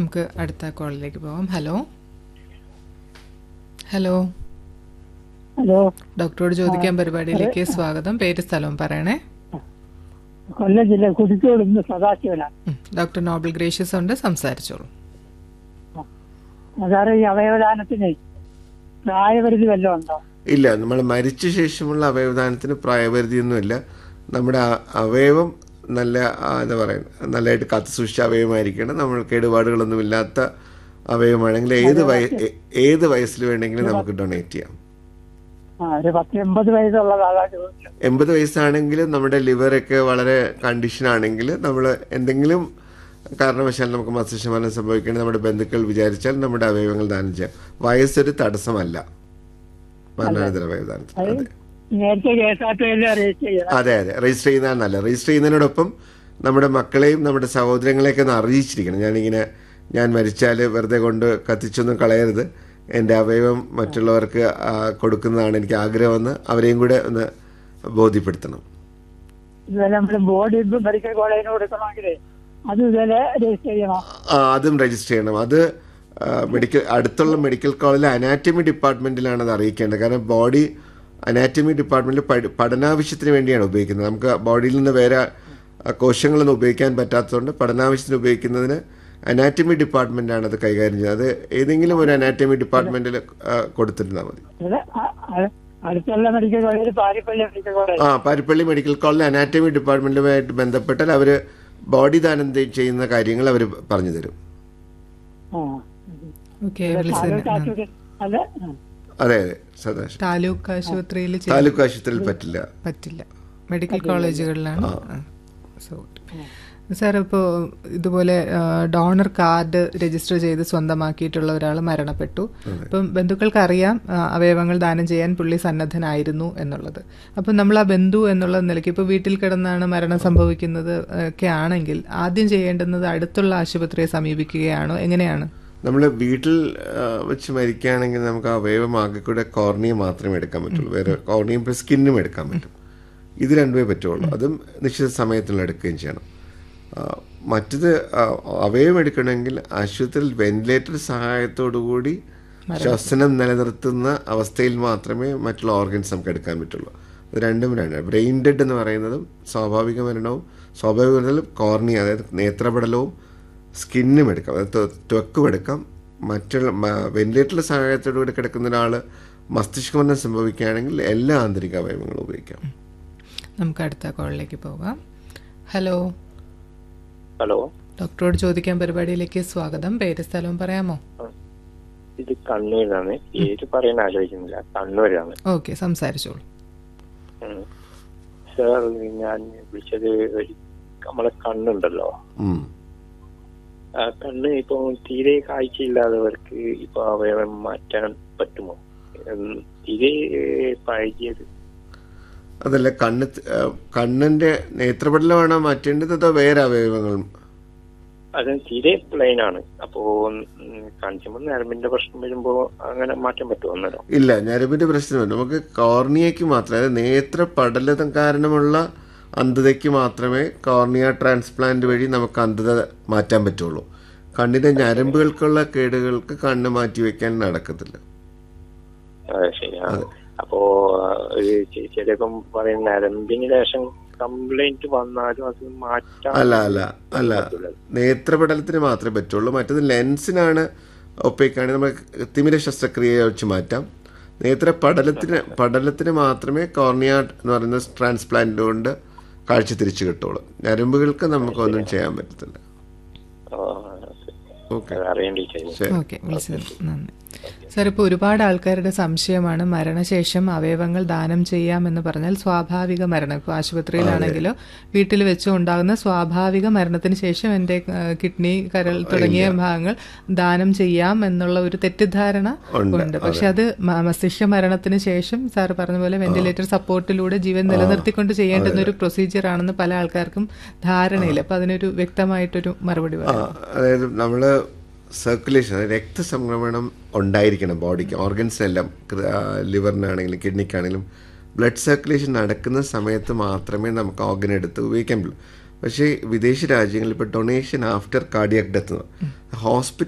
നമുക്ക് അടുത്ത കോളിലേക്ക് പോവാം ഹലോ ഹലോ ഹലോ ഡോക്ടറോട് ചോദിക്കാൻ പരിപാടിയിലേക്ക് സ്വാഗതം പേര് സ്ഥലവും പറയണേ കൊല്ലം ജില്ല കുതിക്കോട് ഇന്ന് സദാശിവനാണ് ഉം, ഡോക്ടർ നോബൽ ഗ്രേഷ്യസ് ഉണ്ട് സംസാരിച്ചോളൂ സാറേ ഈ അവയവദാനത്തിന് പ്രായപരിധി വല്ലതും ഉണ്ടോ ഇല്ല നമ്മൾ മരിച്ച ശേഷമുള്ള അവയവദാനത്തിന് പ്രായപരിധിയൊന്നുമില്ല നമ്മുടെ ആ- അവയവം നല്ല ആ, എന്താ പറയുക നല്ലതായിട്ട് കാത്തു സൂക്ഷിച്ച അവയവമായിരിക്കണം നമ്മൾ കേടുപാടുകളൊന്നും ഇല്ലാത്ത അവയവമാണെങ്കിൽ ഏത് വയ ഏ- ഏത് വയസ്സിൽ വേണമെങ്കിലും നമുക്ക് ഡൊണേറ്റ് ചെയ്യാം ആ ഒരു പത്ത് എൺപത് വയസ്സുള്ള ആളാ ചോദിച്ചത് എൺപത് വയസ്സാണെങ്കിലും നമ്മുടെ ലിവറൊക്കെ വളരെ കണ്ടീഷൻ ആണെങ്കിൽ നമ്മൾ എന്തെങ്കിലും കാരണവശാൽ നമുക്ക് മസ്തിഷ്കമരണം സംഭവിക്കണമെങ്കിൽ നമ്മുടെ ബന്ധുക്കൾ വിചാരിച്ചാൽ നമ്മുടെ അവയവങ്ങൾ ദാനം ചെയ്യാം വയസ്സൊരു തടസ്സമല്ല മരണാനന്തര അവയവദാനത്തിന് അതെ നേരത്തെ കെ എസ് ആർ ടി എല്ലാം രജിസ്റ്റർ ചെയ്യണം അതെ അതെ രജിസ്റ്റർ ചെയ്യുന്നതാണ് നല്ല രജിസ്റ്റർ ചെയ്യുന്നതിനോടൊപ്പം നമ്മുടെ മക്കളെയും നമ്മുടെ സഹോദരങ്ങളെയൊക്കെ ഒന്ന് അറിയിച്ചിരിക്കണം ഞാനിങ്ങനെ ഞാൻ മരിച്ചാൽ വെറുതെ കൊണ്ട് കത്തിച്ചൊന്നും കളയരുത് എൻ്റെ അവയവം മറ്റുള്ളവർക്ക് ആ, കൊടുക്കുന്നതാണ് എനിക്ക് ആഗ്രഹമെന്ന് അവരെയും കൂടെ ഒന്ന് ബോധ്യപ്പെടുത്തണം ഇതുപോലെ നമ്മൾ ബോഡി മെഡിക്കൽ കോളേജിന് കൊടുക്കണമെങ്കിൽ അത് ഇതുപോലെ രജിസ്റ്റർ ചെയ്യണം ആ, അതും രജിസ്റ്റർ ചെയ്യണം അത് ആ, മെഡിക്കൽ അടുത്തുള്ള മെഡിക്കൽ കോളേജിലെ അനാറ്റമി ഡിപ്പാർട്ട്മെന്റിലാണ് അത് അറിയിക്കേണ്ടത് കാരണം ബോഡി അനാറ്റമി ഡിപ്പാർട്ട്മെന്റിൽ പഠി- പഠനാവശ്യത്തിന് വേണ്ടിയാണ് ഉപയോഗിക്കുന്നത് നമുക്ക് ബോഡിയിൽ നിന്ന് വേറെ ആ, കോശങ്ങളൊന്നും ഉപയോഗിക്കാൻ പറ്റാത്തതുകൊണ്ട് പഠനാവശ്യത്തിന് ഉപയോഗിക്കുന്നതിന് അനാറ്റമി ഡിപ്പാർട്ട്മെന്റാണ് അത് കൈകാര്യം ചെയ്യുന്നത് അത് ഏതെങ്കിലും ഒരു അനാറ്റമി ഡിപ്പാർട്ട്മെന്റിൽ കൊടുത്തിരുന്നാൽ മതി ഇത് അ- അ- അടുത്തുള്ള medical college Paripally medical college ആ പാരിപ്പള്ളി മെഡിക്കൽ കോളേജിലെ അനാറ്റമി ഡിപ്പാർട്ട്മെന്റുമായിട്ട് ബന്ധപ്പെട്ടാൽ അവർ ബോഡി ദാനം ചെയ്യുന്ന കാര്യങ്ങൾ അവർ പറഞ്ഞു തരും ആ ഓക്കെ താലൂക്ക് വിളിച്ചതിന് ആശുപത്രി അല്ല ആ. അതെ അതെ സദാശിവം താലൂക്ക് ആശുപത്രിയിൽ ചെയ്യാൻ താലൂക്ക് ആശുപത്രിയിൽ പറ്റില്ല പറ്റില്ല മെഡിക്കൽ കോളേജുകളിലാണ് സോ സാർ ഇപ്പോൾ ഇതുപോലെ ആ, ഡോണർ കാർഡ് രജിസ്റ്റർ ചെയ്ത് സ്വന്തമാക്കിയിട്ടുള്ള ഒരാൾ മരണപ്പെട്ടു അപ്പം ബന്ധുക്കൾക്ക് അറിയാം ആ, അവയവങ്ങൾ ദാനം ചെയ്യാൻ പുള്ളി സന്നദ്ധനായിരുന്നു എന്നുള്ളത് അപ്പം നമ്മൾ ആ ബന്ധു എന്നുള്ള നിലയ്ക്ക് ഇപ്പോൾ വീട്ടിൽ കിടന്നാണ് മരണം സംഭവിക്കുന്നത് ആ, ഒക്കെ ആണെങ്കിൽ ആദ്യം ചെയ്യേണ്ടുന്നത് അടുത്തുള്ള ആശുപത്രിയെ സമീപിക്കുകയാണോ എങ്ങനെയാണ് നമ്മൾ വീട്ടിൽ ആ, വെച്ച് മരിക്കുകയാണെങ്കിൽ നമുക്ക് അവയവം ആകെ കൂടെ കോർണിയ മാത്രമേ എടുക്കാൻ പറ്റുള്ളൂ വേറെ കോർണിയും പ്ലസ് സ്കിന്നും എടുക്കാൻ പറ്റും ഇത് രണ്ടുമേ പറ്റുള്ളൂ അതും നിശ്ചിത സമയത്തിൽ എടുക്കുകയും ചെയ്യണം ആ, മറ്റത് ആ, അവയവം എടുക്കണമെങ്കിൽ ആശുപത്രിയിൽ വെന്റിലേറ്റർ സഹായത്തോടു കൂടി ശ്വസനം നിലനിർത്തുന്ന അവസ്ഥയിൽ മാത്രമേ മറ്റുള്ള ഓർഗൻസ് നമുക്ക് എടുക്കാൻ പറ്റുള്ളൂ അത് രണ്ടും രണ്ടാണ് ബ്രെയിൻ ഡെഡ് എന്ന് പറയുന്നതും സ്വാഭാവിക മരണവും സ്വാഭാവിക മരണത്തിൽ കോർണിയ അതായത് നേത്രപടലവും സ്കിന്നും എടുക്കാം അതായത് ത്വ- ത്വക്കും എടുക്കാം മറ്റുള്ള വെന്റിലേറ്ററിലെ സഹായത്തോടു കൂടി കിടക്കുന്ന ഒരാൾ മസ്തിഷ്കമരണം സംഭവിക്കുകയാണെങ്കിൽ എല്ലാ ആന്തരിക അവയവങ്ങളും ഉപയോഗിക്കാം നമുക്ക് അടുത്ത കോളിലേക്ക് പോകാം ഹലോ ഹലോ ഡോക്ടറോട് ചോദിക്കാൻ പരിപാടിയിലേക്ക് സ്വാഗതം പേര് സ്ഥലവും പറയാമോ ഇത് കണ്ണൂരാണ് പേര് പറയാൻ ആലോചിക്കുന്നില്ല കണ്ണൂരാണ് ഓക്കെ സംസാരിച്ചോളൂ ഉം. സാർ ഞാൻ വിളിച്ചത് ഒരു നമ്മളെ കണ്ണുണ്ടല്ലോ ഉം. ആ കണ്ണ് ഇപ്പൊ തീരെ കാഴ്ചയില്ലാത്തവർക്ക് ഇപ്പൊ അവയവം മാറ്റാൻ പറ്റുമോ ഉം, തീരെ പഴകിയത് അതല്ല കണ്ണ് ത- ആ, കണ്ണിന്റെ നേത്രപടലമാണോ മാറ്റേണ്ടത് അതോ വേറെ അവയവങ്ങളും അത് തീരെ പ്ലെയിൻ ആണ് അപ്പോ ഉം, കാണിക്കുമ്പോൾ നരമ്പിന്റെ പ്രശ്നം വരുമ്പോ അങ്ങനെ മാറ്റാൻ പറ്റുമോ അന്നേരം ഇല്ല ഞരമ്പിന്റെ പ്രശ്നമില്ല നമുക്ക് കോർണിയയ്ക്ക് മാത്രം അതായത് നേത്രപടലം കാരണമുള്ള അന്ധതയ്ക്ക് മാത്രമേ കോർണിയ ട്രാൻസ്പ്ലാന്റ് വഴി നമുക്ക് അന്ധത മാറ്റാൻ പറ്റുള്ളൂ കണ്ണിന്റെ ഞരമ്പുകൾക്കുള്ള കേടുകൾക്ക് കണ്ണ് മാറ്റി വെക്കാൻ നടക്കത്തില്ല ആ, ശരി ആ. അപ്പോ ആ, ഒരു ചിലപ്പം പറയുന്ന നരമ്പിന് ശേഷം കംപ്ലൈന്റ് വന്നാലും അത് മാറ്റാൻ അല്ല അല്ല അല്ല പറ്റൂല. നേത്രപടലത്തിന് മാത്രമേ പറ്റുള്ളൂ മറ്റത് ലെൻസിനാണ് ഒപ്പിക്കാണെങ്കിൽ നമുക്ക് തിമിര ശസ്ത്രക്രിയ വെച്ച് മാറ്റാം നേത്ര പടലത്തിന് പടലത്തിന് മാത്രമേ കോർണിയ എന്ന് പറയുന്ന ട്രാൻസ്പ്ലാന്റ് കൊണ്ട് കാഴ്ച തിരിച്ചു കിട്ടുള്ളൂ ഞരമ്പുകൾക്ക് നമുക്കൊന്നും ചെയ്യാൻ പറ്റത്തില്ല ആ, ഓക്കെ അത് അറിയേണ്ടി ചെയ്തു ശരി ഓക്കെ വിളിച്ചത് നന്ദി സാർ ഇപ്പോൾ ഒരുപാട് ആൾക്കാരുടെ സംശയമാണ് മരണശേഷം അവയവങ്ങൾ ദാനം ചെയ്യാമെന്ന് പറഞ്ഞാൽ സ്വാഭാവിക മരണം ഇപ്പോൾ ആശുപത്രിയിലാണെങ്കിലോ വീട്ടിൽ വെച്ചോ ഉണ്ടാകുന്ന സ്വാഭാവിക മരണത്തിന് ശേഷം എൻ്റെ ആ, കിഡ്നി കരൾ തുടങ്ങിയ ഭാഗങ്ങൾ ദാനം ചെയ്യാം എന്നുള്ള ഒരു തെറ്റിദ്ധാരണ ഉണ്ട്, ഉണ്ട് പക്ഷെ അത് മ- മസ്തിഷ്ക മരണത്തിന് ശേഷം സാർ പറഞ്ഞ പോലെ വെന്റിലേറ്റർ സപ്പോർട്ടിലൂടെ ജീവൻ നിലനിർത്തിക്കൊണ്ട് ചെയ്യേണ്ടുന്ന ഒരു പ്രൊസീജിയർ ആണെന്ന് പല ആൾക്കാർക്കും ധാരണയില്ല അപ്പൊ അതിനൊരു വ്യക്തമായിട്ടൊരു മറുപടി ആ, പറയാം അതായത് നമ്മൾ സർക്കുലേഷൻ അതായത് രക്തസംക്രമണം ഉണ്ടായിരിക്കണം ബോഡിക്ക് ഓർഗൻസിനെല്ലാം ലിവറിനാണെങ്കിലും കിഡ്നിക്കാണെങ്കിലും ബ്ലഡ് സർക്കുലേഷൻ നടക്കുന്ന സമയത്ത് മാത്രമേ നമുക്ക് ഓർഗൻ എടുത്ത് ഉപയോഗിക്കാൻ പറ്റൂ പക്ഷേ വിദേശ രാജ്യങ്ങളിൽ ഇപ്പോൾ donation after cardiac death hospital